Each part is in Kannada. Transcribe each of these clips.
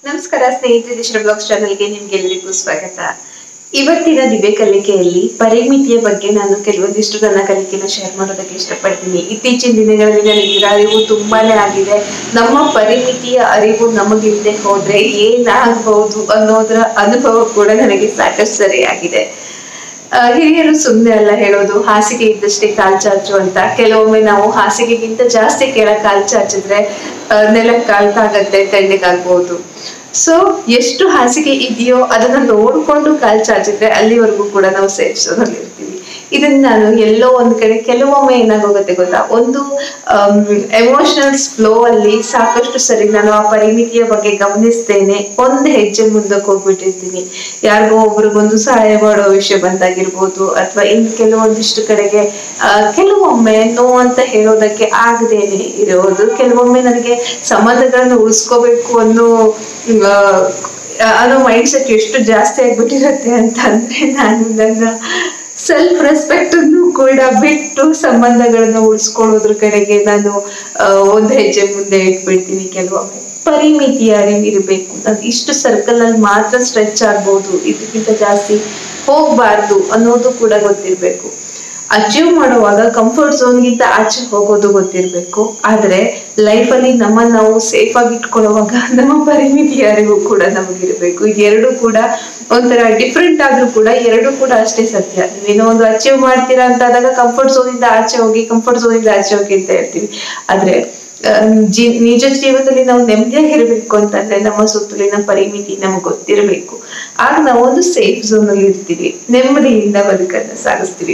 ನಮಸ್ಕಾರ ಸ್ನೇಹಿತರೆ ದಿಶರ ಬ್ಲಾಗ್ಸ್ ಚಾನಲ್ಗೆ ನಿಮ್ಗೆಲ್ಲರಿಗೂ ಸ್ವಾಗತ ಇವತ್ತಿನ ದಿವ್ಯ ಕಲಿಕೆಯಲ್ಲಿ ಪರಿಮಿತಿಯ ಬಗ್ಗೆ ನಾನು ಕೆಲವೊಂದಿಷ್ಟು ನನ್ನ ಕಲಿಕೆನ ಶೇರ್ ಮಾಡೋದಕ್ಕೆ ಇಷ್ಟಪಡ್ತೀನಿ ಇತ್ತೀಚಿನ ದಿನಗಳಲ್ಲಿ ನನಗೆ ಇದರ ಅರಿವು ತುಂಬಾನೇ ಆಗಿದೆ ನಮ್ಮ ಪರಿಮಿತಿಯ ಅರಿವು ನಮಗಿಲ್ಲದೆ ಹೋದ್ರೆ ಏನಾಗಬಹುದು ಅನ್ನೋದರ ಅನುಭವ ಕೂಡ ನನಗೆ ಸಾಕಷ್ಟು ಸರಿಯಾಗಿದೆ ಆ, ಹಿರಿಯರು ಸುಮ್ಮನೆ ಅಲ್ಲ ಹೇಳೋದು ಹಾಸಿಗೆ ಇದ್ದಷ್ಟೇ ಕಾಲ್ ಚಾಚು ಅಂತ ಕೆಲವೊಮ್ಮೆ ನಾವು ಹಾಸಿಗೆಗಿಂತ ಜಾಸ್ತಿ ಕೆಳಗೆ ಕಾಲ್ ಚಾಚಿದ್ರೆ ಆ, ನೆಲಕ್ಕೆ ಕಾಲ್ ತಾಗತ್ತೆ ತಣ್ಣಗಾಗ್ಬೋದು ಸೊ ಎಷ್ಟು ಹಾಸಿಗೆ ಇದೆಯೋ ಅದನ್ನ ನೋಡ್ಕೊಂಡು ಕಾಲ್ ಚಾಚಿದ್ರೆ ಅಲ್ಲಿವರೆಗೂ ಕೂಡ ನಾವು ಸೇರಿಸೋದ್ರಲ್ಲಿ ಇರ್ತೀವಿ ಇದನ್ನ ನಾನು ಎಲ್ಲೋ ಒಂದ್ ಕಡೆ ಕೆಲವೊಮ್ಮೆ ಏನಾಗೋಗುತ್ತೆ ಗೊತ್ತಾ ಒಂದು ಎಮೋಷನಲ್ ಫ್ಲೋ ಅಲ್ಲಿ ಸಾಕಷ್ಟು ಸರಿ ನಾನು ಆ ಪರಿಮಿತಿಯ ಬಗ್ಗೆ ಗಮನಿಸ್ತೇನೆ ಒಂದ್ ಹೆಜ್ಜೆ ಮುಂದಕ್ಕೆ ಹೋಗ್ಬಿಟ್ಟಿರ್ತೀನಿ ಯಾರಿಗೋ ಒಬ್ರಿಗೊಂದು ಸಹಾಯ ಮಾಡೋ ವಿಷಯ ಬಂದಾಗಿರ್ಬೋದು ಅಥವಾ ಇನ್ ಕೆಲವೊಂದಿಷ್ಟು ಕಡೆಗೆ ಆ, ಕೆಲವೊಮ್ಮೆ ನೋ ಅಂತ ಹೇಳೋದಕ್ಕೆ ಆಗದೇನೆ ಇರೋದು ಕೆಲವೊಮ್ಮೆ ನನಗೆ ಸಂಬಂಧಗಳನ್ನ ಉಳಿಸ್ಕೋಬೇಕು ಅನ್ನೋ ಆ, ಅನ್ನೋ ಮೈಂಡ್ ಸೆಟ್ ಎಷ್ಟು ಜಾಸ್ತಿ ಆಗ್ಬಿಟ್ಟಿರತ್ತೆ ಅಂತ ಅಂದ್ರೆ ನಾನು ನನ್ನ ಸೆಲ್ಫ್ ರೆಸ್ಪೆಕ್ಟ್ ಅನ್ನು ಕೂಡ ಬಿಟ್ಟು ಸಂಬಂಧಗಳನ್ನ ಉಳಿಸ್ಕೊಳ್ಳೋದ್ರ ಕಡೆಗೆ ನಾನು ಆ, ಒಂದ್ ಹೆಜ್ಜೆ ಮುಂದೆ ಇಟ್ಬಿಡ್ತೀನಿ ಕೆಲವೊಮ್ಮೆ ಪರಿಮಿತಿಯ ಅರಿವು ಇರಬೇಕು ನಾನು ಇಷ್ಟು ಸರ್ಕಲ್ ಅಲ್ಲಿ ಮಾತ್ರ ಸ್ಟ್ರೆಚ್ ಆಗ್ಬೋದು ಇದಕ್ಕಿಂತ ಜಾಸ್ತಿ ಹೋಗ್ಬಾರ್ದು ಅನ್ನೋದು ಕೂಡ ಗೊತ್ತಿರ್ಬೇಕು ಅಚೀವ್ ಮಾಡುವಾಗ ಕಂಫರ್ಟ್ ಝೋನ್ಗಿಂತ ಆಚೆ ಹೋಗೋದು ಗೊತ್ತಿರ್ಬೇಕು ಆದ್ರೆ ಲೈಫಲ್ಲಿ ನಮ್ಮ ನಾವು ಸೇಫ್ ಆಗಿ ಇಟ್ಕೊಳ್ಳುವಾಗ ನಮ್ಮ ಪರಿಮಿತಿಯ ಅರಿವು ಕೂಡ ನಮಗಿರ್ಬೇಕು ಇದೆರಡು ಕೂಡ ಒಂಥರ ಡಿಫ್ರೆಂಟ್ ಆದ್ರೂ ಕೂಡ ಎರಡು ಕೂಡ ಅಷ್ಟೇ ಸತ್ಯ ನೀವೇನೋ ಒಂದು ಅಚೀವ್ ಮಾಡ್ತೀರಾ ಅಂತ ಆದಾಗ ಕಂಫರ್ಟ್ ಝೋನ್ ಇಂದ ಆಚೆ ಹೋಗಿ ಕಂಫರ್ಟ್ ಝೋನ್ ಇಂದ ಆಚೆ ಹೋಗಿ ಅಂತ ಹೇಳ್ತೀವಿ ಆದ್ರೆ ಆ, ಜೀ ನಿಜ ಜೀವನದಲ್ಲಿ ನಾವು ನೆಮ್ಮದಿಯಾಗಿರ್ಬೇಕು ಅಂತಂದ್ರೆ ನಮ್ಮ ಸುತ್ತಲಿನ ಪರಿಮಿತಿ ನಮಗೆ ಗೊತ್ತಿರಬೇಕು ಆಗ ನಾವು ಒಂದು ಸೇಫ್ ಝೋನ್ ಅಲ್ಲಿ ಇರ್ತೀವಿ ನೆಮ್ಮದಿಯಿಂದ ಬದುಕನ್ನ ಸಾಗಿಸ್ತೀವಿ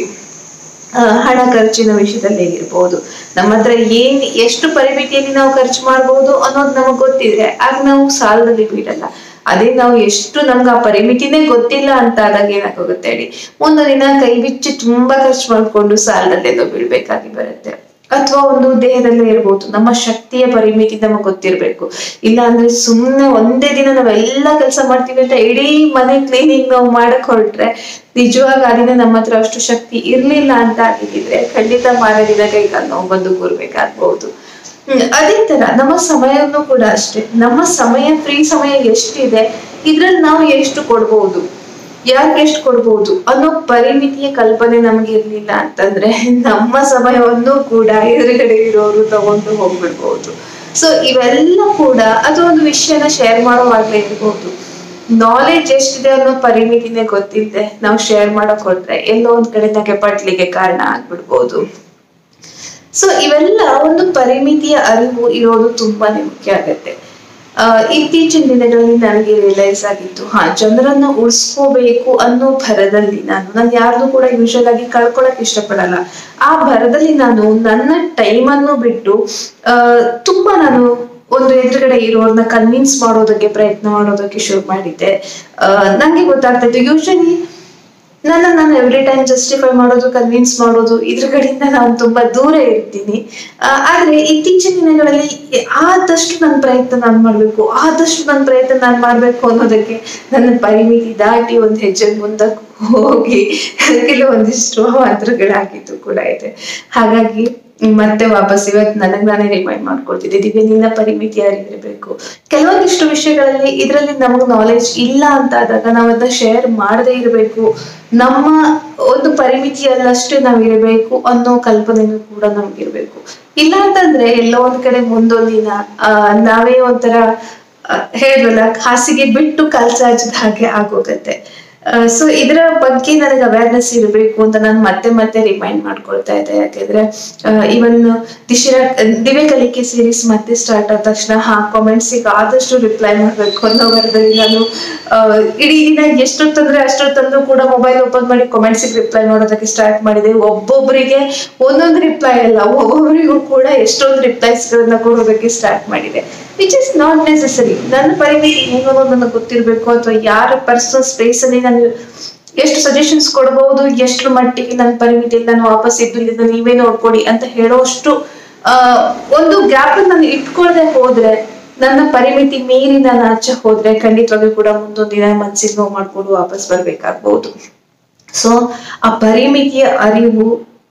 ಆ, ಹಣ ಖರ್ಚಿನ ವಿಷಯದಲ್ಲಿ ಹೇಗಿರ್ಬೋದು ನಮ್ಮ ಹತ್ರ ಏನ್ ಎಷ್ಟು ಪರಿಮಿತಿಯಲ್ಲಿ ನಾವು ಖರ್ಚು ಮಾಡ್ಬೋದು ಅನ್ನೋದು ನಮಗ್ ಗೊತ್ತಿದ್ರೆ ಆಗ ನಾವು ಸಾಲದಲ್ಲಿ ಬೀಳಲ್ಲ ಅದೇ ನಾವು ಎಷ್ಟು ನಮ್ಗೆ ಆ ಪರಿಮಿತಿನೇ ಗೊತ್ತಿಲ್ಲ ಅಂತ ಆದಾಗ ಏನಾಗೋಗುತ್ತೆ ಹೇಳಿ ಒಂದು ದಿನ ಕೈ ಬಿಚ್ಚಿ ತುಂಬಾ ಖರ್ಚು ಮಾಡ್ಕೊಂಡು ಸಾಲದಲ್ಲೆಲ್ಲೋ ಬೀಳ್ಬೇಕಾಗಿ ಬರುತ್ತೆ ಅಥವಾ ಒಂದು ದೇಹದಲ್ಲೇ ಇರ್ಬೋದು ನಮ್ಮ ಶಕ್ತಿಯ ಪರಿಮಿತಿ ನಮಗೆ ಗೊತ್ತಿರ್ಬೇಕು ಇಲ್ಲ ಅಂದ್ರೆ ಸುಮ್ಮನೆ ಒಂದೇ ದಿನ ನಾವೆಲ್ಲ ಕೆಲಸ ಮಾಡ್ತೀವಿ ಅಂತ ಇಡೀ ಮನೆ ಕ್ಲೀನಿಂಗ್ ನಾವು ಮಾಡಕ್ ಹೊರಟ್ರೆ ನಿಜವಾಗ ಆ ದಿನ ನಮ್ಮ ಹತ್ರ ಅಷ್ಟು ಶಕ್ತಿ ಇರ್ಲಿಲ್ಲ ಅಂತ ಆಗಿದ್ರೆ ಖಂಡಿತ ಮಾರ ದಿನ ಕೈಕಾಲು ನೋವು ಬಂದು ಕೂರ್ಬೇಕಾಗ್ಬಹುದು ಹ್ಮ್ ಅದೇ ತರ ನಮ್ಮ ಸಮಯವನ್ನು ಕೂಡ ಅಷ್ಟೇ ನಮ್ಮ ಸಮಯ ಫ್ರೀ ಸಮಯ ಎಷ್ಟಿದೆ ಇದ್ರಲ್ಲಿ ನಾವು ಎಷ್ಟು ಕೊಡ್ಬೋದು ಯಾಕೆ ಎಷ್ಟು ಕೊಡ್ಬೋದು ಅನ್ನೋ ಪರಿಮಿತಿಯ ಕಲ್ಪನೆ ನಮ್ಗೆ ಇರ್ಲಿಲ್ಲ ಅಂತಂದ್ರೆ ನಮ್ಮ ಸಮಯವನ್ನು ಕೂಡ ಎದುರುಗಡೆ ಇರೋರು ತಗೊಂಡು ಹೋಗ್ಬಿಡ್ಬೋದು ಸೊ ಇವೆಲ್ಲ ಕೂಡ ಅದು ಒಂದು ವಿಷಯನ ಶೇರ್ ಮಾಡೋವಾಗ್ಲೇ ಇರ್ಬೋದು ನಾಲೆಜ್ ಎಷ್ಟಿದೆ ಅನ್ನೋ ಪರಿಮಿತಿನೇ ಗೊತ್ತಿಲ್ಲದೆ ನಾವು ಶೇರ್ ಮಾಡಕ್ ಹೊರಟ್ರೆ ಎಲ್ಲೋ ಒಂದ್ ಕಡೆ ನಗೆ ಪಟ್ಲಿಗೆ ಕಾರಣ ಆಗ್ಬಿಡ್ಬೋದು ಸೊ ಇವೆಲ್ಲ ಒಂದು ಪರಿಮಿತಿಯ ಅರಿವು ಇರೋದು ತುಂಬಾನೇ ಮುಖ್ಯ ಆಗತ್ತೆ ಆ, ಇತ್ತೀಚಿನ ದಿನಗಳಲ್ಲಿ ನನಗೆ ರಿಯಲೈಸ್ ಆಗಿತ್ತು ಹಾ ಜನರನ್ನ ಉಳಿಸ್ಕೋಬೇಕು ಅನ್ನೋ ಭರದಲ್ಲಿ ನಾನು ನಾನು ಯಾರ್ದು ಕೂಡ ಯೂಶಲ್ ಆಗಿ ಕಳ್ಕೊಳಕ್ ಇಷ್ಟಪಡಲ್ಲ ಆ ಭರದಲ್ಲಿ ನಾನು ನನ್ನ ಟೈಮ್ ಅನ್ನು ಬಿಟ್ಟು ಆ, ತುಂಬಾ ನಾನು ಒಂದು ಎದುರುಗಡೆ ಇರೋರ್ನ ಕನ್ವಿನ್ಸ್ ಮಾಡೋದಕ್ಕೆ ಪ್ರಯತ್ನ ಮಾಡೋದಕ್ಕೆ ಶುರು ಮಾಡಿದ್ದೆ ಆ, ನಂಗೆ ಗೊತ್ತಾಗ್ತಾ ಇತ್ತು ಯೂಶಲಿ ನನ್ನ ನಾನು ಎವ್ರಿ ಟೈಮ್ ಜಸ್ಟಿಫೈ ಮಾಡೋದು ಕನ್ವಿನ್ಸ್ ಮಾಡೋದು ಇದ್ರ ಕಡೆಯಿಂದ ನಾನು ತುಂಬಾ ದೂರ ಇರ್ತೀನಿ ಆ, ಆದ್ರೆ ಇತ್ತೀಚಿನ ದಿನಗಳಲ್ಲಿ ಆದಷ್ಟು ನನ್ನ ಪ್ರಯತ್ನ ನಾನು ಮಾಡ್ಬೇಕು ಆದಷ್ಟು ನನ್ನ ಪ್ರಯತ್ನ ನಾನು ಮಾಡ್ಬೇಕು ಅನ್ನೋದಕ್ಕೆ ನನ್ನ ಪರಿಮಿತಿ ದಾಟಿ ಒಂದ್ ಹೆಜ್ಜೆ ಮುಂದಕ್ಕೆ ಹೋಗಿ ಕೆಲವೊಂದಿಷ್ಟು ಅವಾಂತರಗಳಾಗಿದ್ದು ಕೂಡ ಇದೆ ಹಾಗಾಗಿ ಮತ್ತೆ ವಾಪಸ್ ಇವತ್ತು ನನಗ್ ನಾನೇ ರಿಮೈಂಡ್ ಮಾಡ್ಕೊಳ್ತಿದ್ದೆ ದಿವ್ಯ ನಿನ್ನ ಪರಿಮಿತಿ ಅರಿವಿರಬೇಕು ಕೆಲವೊಂದಿಷ್ಟು ವಿಷಯಗಳಲ್ಲಿ ಇದರಲ್ಲಿ ನಮಗ್ ನಾಲೆಜ್ ಇಲ್ಲ ಅಂತ ಆದಾಗ ನಾವು ಅದನ್ನ ಶೇರ್ ಮಾಡದೇ ಇರಬೇಕು ನಮ್ಮ ಒಂದು ಪರಿಮಿತಿಯಲ್ಲಷ್ಟೇ ನಾವ್ ಇರಬೇಕು ಅನ್ನೋ ಕಲ್ಪನೆನೂ ಕೂಡ ನಮ್ಗಿರ್ಬೇಕು ಇಲ್ಲ ಅಂತಂದ್ರೆ ಎಲ್ಲೋ ಒಂದ್ ಕಡೆ ಮುಂದೊಂದಿನ ಆ ನಾವೇ ಒಂಥರ ಆ, ಹೇಳಿದ್ವಲ್ಲ ಹಾಸಿಗೆ ಬಿಟ್ಟು ಕಾಲ್ಚಾಚಿದ ಹಾಗೆ ಆಗೋಗತ್ತೆ ಸೊ ಇದರ ಬಗ್ಗೆ ನನಗೆ ಅವೇರ್ನೆಸ್ ಇರಬೇಕು ಅಂತ ನಾನು ಮತ್ತೆ ಮತ್ತೆ ರಿಮೈಂಡ್ ಮಾಡ್ಕೊಳ್ತಾ ಇದ್ದೆ ಯಾಕೆಂದ್ರೆ ಇವನ್ ದಿಶಿರ ದಿವ್ಯ ಕಲಿಕೆ ಸೀರೀಸ್ ಮತ್ತೆ ಸ್ಟಾರ್ಟ್ ಆದ ತಕ್ಷಣ ಹಾ ಕಾಮೆಂಟ್ಸ್ ಈಗ ಆದಷ್ಟು ರಿಪ್ಲೈ ಮಾಡ್ಬೇಕು ಅನ್ನೋ ವರದಲ್ಲಿ ನಾನು ಆ, ಇಡೀ ದಿನ ಎಷ್ಟೊತ್ತಂದ್ರೆ ಅಷ್ಟೊತ್ತಂದು ಕೂಡ ಮೊಬೈಲ್ ಓಪನ್ ಮಾಡಿ ಕಾಮೆಂಟ್ಸ್ ರಿಪ್ಲೈ ಮಾಡೋದಕ್ಕೆ ಸ್ಟಾರ್ಟ್ ಮಾಡಿದೆ ಒಬ್ಬೊಬ್ಬರಿಗೆ ಒಂದೊಂದು ರಿಪ್ಲೈ ಅಲ್ಲ ಒಬ್ಬೊಬ್ಬರಿಗೂ ಕೂಡ ಎಷ್ಟೊಂದು ರಿಪ್ಲೈಸ್ ಗಳನ್ನ ಕೊಡೋದಕ್ಕೆ ಸ್ಟಾರ್ಟ್ ಮಾಡಿದೆ ವಿಚ್ ಇಸ್ ನಾಟ್ ನೆಸೆಸರಿ ನನ್ನ ಪರಿಮಿತಿ ಏನು ಅನ್ನೋದು ನನಗೆ ಗೊತ್ತಿರಬೇಕು ಅಥವಾ ಯಾರ ಪರ್ಸನಲ್ ಸ್ಪೇಸ್ ಅಲ್ಲಿ ನಾನು ಎಷ್ಟು ಸಜೆಷನ್ಸ್ ಕೊಡಬಹುದು ಎಷ್ಟು ಮಟ್ಟಿಗೆ ನನ್ನ ಪರಿಮಿತಿಯಲ್ಲಿ ನಾನು ವಾಪಸ್ ಇದ್ದು ಇದನ್ನ ನೀವೇ ನೋಡ್ಕೊಡಿ ಅಂತ ಹೇಳೋಷ್ಟು ಆ, ಒಂದು ಗ್ಯಾಪ್ ನಾನು ಇಟ್ಕೊಳ್ದೆ ಹೋದ್ರೆ ನನ್ನ ಪರಿಮಿತಿ ಮೀರಿ ನಾನು ಆಚೆ ಹೋದ್ರೆ ಖಂಡಿತವಾಗಿಯೂ ಕೂಡ ಮುಂದೊಂದು ದಿನ ಮನ್ಸಿಗೆ ನೋವು ಮಾಡ್ಕೊಂಡು ವಾಪಸ್ ಬರ್ಬೇಕಾಗ್ಬಹುದು ಸೊ ಆ ಪರಿಮಿತಿಯ ಅರಿವು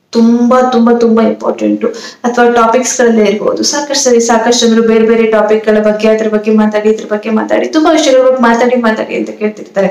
ತುಂಬಾ ತುಂಬಾ ತುಂಬಾ ಇಂಪಾರ್ಟೆಂಟ್ ಅಥವಾ ಟಾಪಿಕ್ಸ್ ಗಳಲ್ಲೇ ಇರ್ಬೋದು ಸಾಕಷ್ಟು ಸರಿ ಸಾಕಷ್ಟು ಜನರು ಬೇರೆ ಬೇರೆ ಟಾಪಿಕ್ ಗಳ ಬಗ್ಗೆ ಅದ್ರ ಬಗ್ಗೆ ಮಾತಾಡಿ ಇದ್ರ ಬಗ್ಗೆ ಮಾತಾಡಿ ತುಂಬಾ ವಿಷಯಗಳ ಬಗ್ಗೆ ಮಾತಾಡಿ ಮಾತಾಡಿ ಅಂತ ಕೇಳ್ತಿರ್ತಾರೆ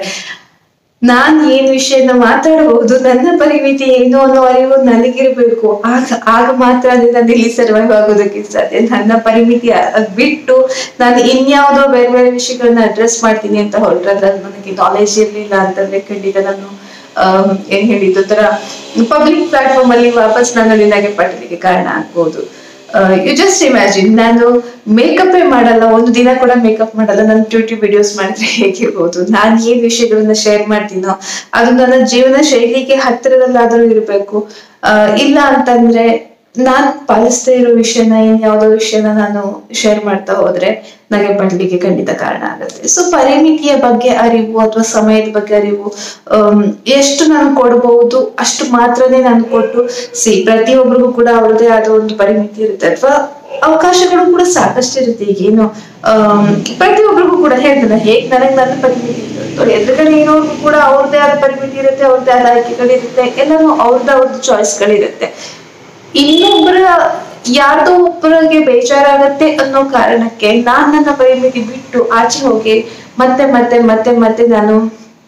ನಾನ್ ಏನ್ ವಿಷಯನ ಮಾತಾಡಬಹುದು ನನ್ನ ಪರಿಮಿತಿ ಏನು ಅನ್ನೋ ಅರಿವು ನನಗಿರ್ಬೇಕು ಆಗ ಆಗ ಮಾತ್ರ ಅದೇ ನಾನು ಇಲ್ಲಿ ಸರ್ವೈವ್ ಆಗೋದಕ್ಕೆ ಸಾಧ್ಯ ನನ್ನ ಪರಿಮಿತಿ ಅದ್ ಬಿಟ್ಟು ನಾನು ಇನ್ಯಾವುದೋ ಬೇರೆ ಬೇರೆ ವಿಷಯಗಳನ್ನ ಅಡ್ರೆಸ್ ಮಾಡ್ತೀನಿ ಅಂತ ಹೊರಟ್ರೆ ಅದ್ರಲ್ಲಿ ನನಗೆ ನಾಲೆಜ್ ಇರ್ಲಿಲ್ಲ ಅಂತಂದ್ರೆ ಖಂಡಿತ ನಾನು ಆಮ್, ಏನ್ ಹೇಳಿದ್ದು ತರ ಪಬ್ಲಿಕ್ ಪ್ಲಾಟ್ಫಾರ್ಮ್ ಅಲ್ಲಿ ವಾಪಸ್ ನಾನು ನಿನಗೆ ಪಟ್ಟಲಿಕ್ಕೆ ಕಾರಣ ಆಗ್ಬೋದು ಯು ಜಸ್ಟ್ ಇಮ್ಯಾಜಿನ್ ನಾನು ಮೇಕಪ್ ಮಾಡಲ್ಲ ಒಂದು ದಿನ ಕೂಡ ಮೇಕಪ್ ಮಾಡಲ್ಲ ನಾನು ಟ್ಯೂಟಿ ವಿಡಿಯೋಸ್ ಮಾಡಿದ್ರೆ ಹೇಗಿರ್ಬೋದು ನಾನು ಏನ್ ವಿಷಯಗಳನ್ನ ಶೇರ್ ಮಾಡ್ತೀನೋ ಅದು ನನ್ನ ಜೀವನ ಶೈಲಿಗೆ ಹತ್ತಿರದಲ್ಲಾದ್ರೂ ಇರಬೇಕು ಇಲ್ಲ ಅಂತಂದ್ರೆ ನಾನ್ ಪಾಲಿಸ್ತಾ ಇರೋ ವಿಷಯನ ಇನ್ಯಾವುದೋ ವಿಷಯನ ನಾನು ಶೇರ್ ಮಾಡ್ತಾ ಹೋದ್ರೆ ನನಗೆ ಪಡ್ಲಿಕ್ಕೆ ಖಂಡಿತ ಕಾರಣ ಆಗುತ್ತೆ ಸೊ ಪರಿಮಿತಿಯ ಬಗ್ಗೆ ಅರಿವು ಅಥವಾ ಸಮಯದ ಬಗ್ಗೆ ಅರಿವು ಆಮ್, ಎಷ್ಟು ನಾನು ಕೊಡಬಹುದು ಅಷ್ಟು ಮಾತ್ರನೇ ನಾನು ಕೊಟ್ಟು ಸಿ ಪ್ರತಿಯೊಬ್ಬರಿಗೂ ಕೂಡ ಅವ್ರದೇ ಆದ ಒಂದು ಪರಿಮಿತಿ ಇರುತ್ತೆ ಅಥವಾ ಅವಕಾಶಗಳು ಕೂಡ ಸಾಕಷ್ಟು ಇರುತ್ತೆ ಈಗೇನು ಆಮ್, ಪ್ರತಿಯೊಬ್ಬರಿಗೂ ಕೂಡ ಹೇಳ್ತಲ್ಲ ಹೇಗ್ ನನಗೆ ನನ್ನ ಪರಿಮಿತಿ ಇರುತ್ತೋ ಎದುರುಗಡೆ ಇರೋರ್ಗೂ ಕೂಡ ಅವ್ರದೇ ಆದ ಪರಿಮಿತಿ ಇರುತ್ತೆ ಅವ್ರದೇ ಆದ ಆಯ್ಕೆಗಳಿರುತ್ತೆ ಎಲ್ಲಾನು ಅವ್ರದ್ದು ಅವ್ರದ್ದು ಚಾಯ್ಸ್ಗಳಿರುತ್ತೆ ಇನ್ನೊಬ್ಬರ ಯಾರ್ದೋ ಒಬ್ಬರಿಗೆ ಬೇಜಾರಾಗತ್ತೆ ಅನ್ನೋ ಕಾರಣಕ್ಕೆ ನಾನ್ ನನ್ನ ಪರಿಮಿತಿ ಬಿಟ್ಟು ಆಚೆ ಹೋಗಿ ಮತ್ತೆ ಮತ್ತೆ ಮತ್ತೆ ಮತ್ತೆ ನಾನು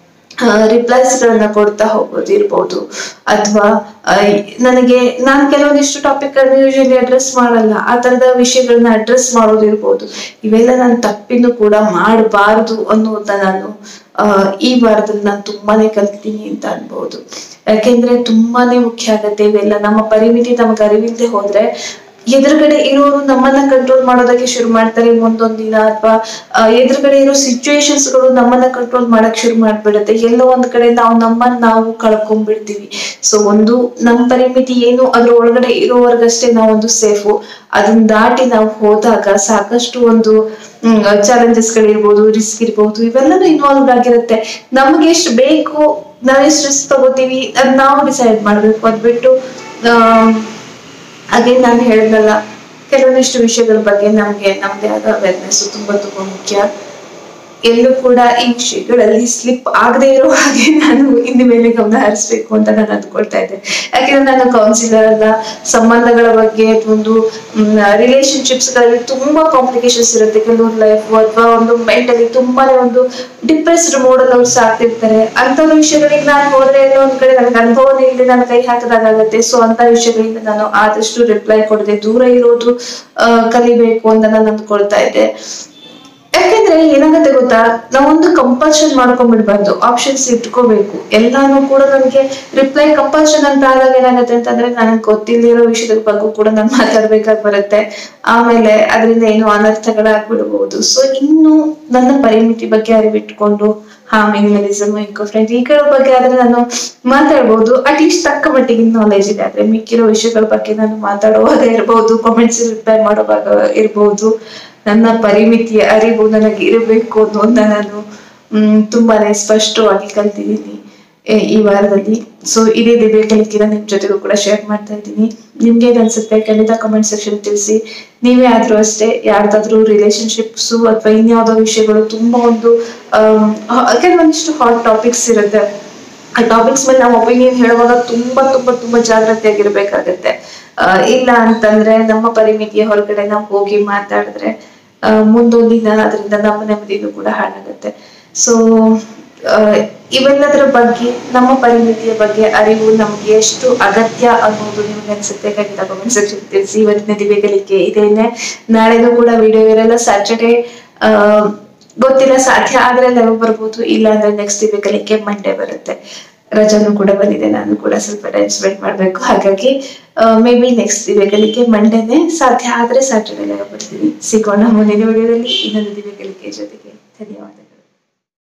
ರಿಪ್ಲೈಸ್ ಗಳನ್ನ ಕೊಡ್ತಾ ಹೋಗೋದು ಇರ್ಬೋದು ಅಥವಾ ನನಗೆ ನಾನ್ ಕೆಲವೊಂದಿಷ್ಟು ಟಾಪಿಕ್ ಗಳನ್ನ ಯೂಶಲಿ ಅಡ್ರೆಸ್ ಮಾಡಲ್ಲ ಆ ತರದ ವಿಷಯಗಳನ್ನ ಅಡ್ರೆಸ್ ಮಾಡೋದು ಇರ್ಬೋದು ಇವೆಲ್ಲ ನಾನು ತಪ್ಪಿನೂ ಕೂಡ ಮಾಡಬಾರ್ದು ಅನ್ನೋದನ್ನ ನಾನು ಆ, ಈ ವಾರದಲ್ಲಿ ನಾನು ತುಂಬಾನೇ ಕಲ್ತೀನಿ ಅಂತ ಅನ್ಬೋದು ಯಾಕೆಂದ್ರೆ ತುಂಬಾನೇ ಮುಖ್ಯ ಆಗತ್ತೆ ಇವೆಲ್ಲ ನಮ್ಮ ಪರಿಮಿತಿ ನಮಗೆ ಅರಿವಿಲ್ಲದೆ ಹೋದ್ರೆ ಎದುರುಗಡೆ ಇರೋರು ನಮ್ಮನ್ನ ಕಂಟ್ರೋಲ್ ಮಾಡೋದಕ್ಕೆ ಶುರು ಮಾಡ್ತಾರೆ ಮುಂದೊಂದ್ ದಿನ ಅಥವಾ ಎದುರುಗಡೆ ಇರೋ ಸಿಚುವೇಶನ್ಸ್ ಗಳು ನಮ್ಮನ್ನ ಕಂಟ್ರೋಲ್ ಮಾಡಕ್ ಶುರು ಮಾಡ್ಬಿಡುತ್ತೆ ಎಲ್ಲೋ ಒಂದ್ ಕಡೆ ನಾವು ನಮ್ಮನ್ನ ನಾವು ಕಳ್ಕೊಂಡ್ಬಿಡ್ತೀವಿ ಸೊ ಒಂದು ನಮ್ ಪರಿಮಿತಿ ಏನು ಅದ್ರ ಒಳಗಡೆ ಇರೋವರೆಗಷ್ಟೇ ನಾವೊಂದು ಸೇಫು ಅದನ್ನ ದಾಟಿ ನಾವು ಹೋದಾಗ ಸಾಕಷ್ಟು ಒಂದು ಚಾಲೆಂಜಸ್ ಗಳಿರ್ಬೋದು ರಿಸ್ಕ್ ಇರ್ಬೋದು ಇವೆಲ್ಲನೂ ಇನ್ವಾಲ್ವ್ ಆಗಿರುತ್ತೆ ನಮ್ಗೆ ಎಷ್ಟು ಬೇಕು ನಾವೆಷ್ಟು ರಿಸ್ಕ್ ತಗೋತೀವಿ ಅದ್ ನಾವು ಡಿಸೈಡ್ ಮಾಡ್ಬೇಕು ಅದ್ ಬಿಟ್ಟು ಆ ಹಾಗೆ ನಾನು ಹೇಳಿದ್ನಲ್ಲ ಕೆಲವೊಂದಿಷ್ಟು ವಿಷಯಗಳ ಬಗ್ಗೆ ನಮ್ಗೆ ನಮ್ದೇ ಆದ ಅವೇರ್ನೆಸ್ ತುಂಬಾ ತುಂಬಾ ಮುಖ್ಯ ಎಲ್ಲೂ ಕೂಡ ಈ ವಿಷಯಗಳಲ್ಲಿ ಸ್ಲಿಪ್ ಆಗದೆ ಇರೋ ಹಾಗೆ ನಾನು ಇನ್ನು ಮೇಲೆ ಗಮನ ಹರಿಸ್ಬೇಕು ಅಂತ ನಾನು ಅಂದ್ಕೊಳ್ತಾ ಇದ್ದೆ ಯಾಕೆಂದ್ರೆ ನಾನು ಕೌನ್ಸಿಲರ್ ಅಲ್ಲ ಸಂಬಂಧಗಳ ಬಗ್ಗೆ ಒಂದು ರಿಲೇಶನ್ಶಿಪ್ಸ್ ಗಳಲ್ಲಿ ತುಂಬಾ ಕಾಂಪ್ಲಿಕೇಶನ್ಸ್ ಇರುತ್ತೆ ಕೆಲವ್ರ ಲೈಫ್ ಅಥವಾ ಒಂದು ಮೆಂಟಲಿ ತುಂಬಾನೇ ಒಂದು ಡಿಪ್ರೆಸ್ಡ್ ಮೋಡ್ ಅಲ್ಲಿ ಅವ್ರು ಸಾಕ್ತಿರ್ತಾರೆ ಅಂತ ವಿಷಯಗಳಿಗೆ ನಾನು ಹೋದ್ರೆ ಎಲ್ಲೋ ಒಂದ್ ಕಡೆ ನನಗೆ ಅನುಭವನೇ ಇಲ್ಲದೆ ನಾನು ಕೈ ಹಾಕದಾಗುತ್ತೆ ಸೊ ಅಂತ ವಿಷಯಗಳಿಂದ ನಾನು ಆದಷ್ಟು ರಿಪ್ಲೈ ಕೊಡದೆ ದೂರ ಇರೋದು ಆ, ಕಲಿಬೇಕು ಅಂತ ನಾನು ಅಂದ್ಕೊಳ್ತಾ ಇದ್ದೆ ಯಾಕೆಂದ್ರೆ ಏನಾಗತ್ತೆ ಗೊತ್ತಾ ನಾವೊಂದು ಕಂಪಲ್ಷನ್ ಮಾಡ್ಕೊಂಡ್ಬಿಡ್ಬಾರ್ದು ಆಪ್ಷನ್ಸ್ ಇಟ್ಕೋಬೇಕು ಎಲ್ಲಾನು ಕೂಡ ನನಗೆ ರಿಪ್ಲೈ ಕಂಪಲ್ಷನ್ ಅಂತ ಆದಾಗ ಏನಾಗತ್ತೆ ಅಂತಂದ್ರೆ ನನಗೆ ಗೊತ್ತಿಲ್ಲದಿರೋ ವಿಷಯದ ಬಗ್ಗೆ ಕೂಡ ನಾನು ಮಾತಾಡ್ಬೇಕಾಗಿ ಬರುತ್ತೆ ಆಮೇಲೆ ಅದರಿಂದ ಏನು ಅನರ್ಥಗಳಾಗ್ಬಿಡ್ಬಹುದು ಸೊ ಇನ್ನು ನನ್ನ ಪರಿಮಿತಿ ಬಗ್ಗೆ ಅರಿವಿಟ್ಕೊಂಡು ಹಾ ಮಿನಿಮಲಿಸಮ್ ಇಕೋ ಫ್ರೆಂಡ್ ಈ ಕಡೆ ಬಗ್ಗೆ ಆದ್ರೆ ನಾನು ಮಾತಾಡ್ಬೋದು ಅಟ್ಲೀಸ್ಟ್ ತಕ್ಕ ಮಟ್ಟಿಗೆ ನಾಲೆಜ್ ಇದೆ ಆದ್ರೆ ಮಿಕ್ಕಿರೋ ವಿಷಯಗಳ ಬಗ್ಗೆ ನಾನು ಮಾತಾಡುವಾಗ ಇರ್ಬೋದು ಕಾಮೆಂಟ್ಸ್ ರಿಪ್ಲೈ ಮಾಡುವಾಗ ಇರ್ಬೋದು ನನ್ನ ಪರಿಮಿತಿಯ ಅರಿವು ನನಗೆ ಇರಬೇಕು ಅನ್ನೋದನ್ನ ನಾನು ಹ್ಮ್ ತುಂಬಾನೇ ಸ್ಪಷ್ಟವಾಗಿ ಕಲ್ತಿದ್ದೀನಿ ಎ- ಈ ವಾರದಲ್ಲಿ ಸೊ ಇದೇ ದಿವ್ಯ ಕಲಿಕೆನ ನಿಮ್ ಜೊತೆಗೂ ಕೂಡ ಶೇರ್ ಮಾಡ್ತಾ ಇದ್ದೀನಿ ನಿಮ್ಗೆ ಏನ್ ಅನ್ಸುತ್ತೆ ಖಂಡಿತ ಕಮೆಂಟ್ ಸೆಕ್ಷನ್ ತಿಳಿಸಿ ನೀವೇ ಆದ್ರೂ ಅಷ್ಟೇ ಯಾರ್ದಾದ್ರೂ ರಿಲೇಶನ್ಶಿಪ್ಸ್ ಅಥವಾ ಇನ್ಯಾವುದೋ ವಿಷಯಗಳು ತುಂಬಾ ಒಂದು ಆಮ್, ಹ- ಕೆಲವೊಂದಿಷ್ಟು ಹಾಟ್ ಟಾಪಿಕ್ಸ್ ಇರುತ್ತೆ ಆ ಟಾಪಿಕ್ಸ್ ಮೇಲೆ ನಾವು ಒಪಿನಿಯನ್ ಹೇಳುವಾಗ ತುಂಬಾ ತುಂಬಾ ತುಂಬಾ ಜಾಗ್ರತೆಯಾಗಿರ್ಬೇಕಾಗತ್ತೆ ಆ, ಇಲ್ಲ ಅಂತಂದ್ರೆ ನಮ್ಮ ಪರಿಮಿತಿಯ ಹೊರಗಡೆ ನಾವು ಹೋಗಿ ಮಾತಾಡಿದ್ರೆ ಆ, ಮುಂದೊಂದು ದಿನ ಅದರಿಂದ ನಮ್ಮ ನೆಮ್ಮದಿನೂ ಕೂಡ ಹಾಳಾಗುತ್ತೆ ಸೊ ಇವೆಲ್ಲದರ ಬಗ್ಗೆ ನಮ್ಮ ಪರಿಮಿತಿಯ ಬಗ್ಗೆ ಅರಿವು ನಮ್ಗೆ ಎಷ್ಟು ಅಗತ್ಯ ಅನ್ನೋದು ನಿಮ್ಗೆ ಅನ್ಸುತ್ತೆ ಖಂಡಿತ ಕಾಮೆಂಟ್ ಸೆಕ್ಷನ್ ತಿಳಿಸಿ ಇವತ್ತಿನ ದಿವ್ಯ ಕಲಿಕೆ ಇದೇನೆ ನಾಳೆನೂ ಕೂಡ ವಿಡಿಯೋ ಇರಲ್ಲ ಸ್ಯಾಟರ್ಡೆ ಆ ಗೊತ್ತಿಲ್ಲ ಸಾಧ್ಯ ಆದ್ರೆ ಲೈವ್ ಬರ್ಬೋದು ಇಲ್ಲ ಅಂದ್ರೆ ನೆಕ್ಸ್ಟ್ ದಿವ್ಯ ಕಲಿಕೆ ಮಂಡೇ ಬರುತ್ತೆ ರಜಾನು ಕೂಡ ಬಂದಿದೆ ನಾನು ಕೂಡ ಸ್ವಲ್ಪ ಟೈಮ್ ಸ್ಪೆಂಡ್ ಮಾಡ್ಬೇಕು ಹಾಗಾಗಿ ಮೇ ಬಿ ನೆಕ್ಸ್ಟ್ ದಿವ್ಯ ಕಲಿಕೆ ಮಂಡೇನೆ ಸಾಧ್ಯ ಆದ್ರೆ ಸ್ಯಾಟರ್ಡೆ ಲೈವ್ ಬರ್ತೀನಿ ಸಿಗೋಣ ಮುಂದಿನ ವಿಡಿಯೋದಲ್ಲಿ ಇನ್ನೊಂದು ದಿವ್ಯ ಕಲಿಕೆ ಜೊತೆಗೆ ಧನ್ಯವಾದ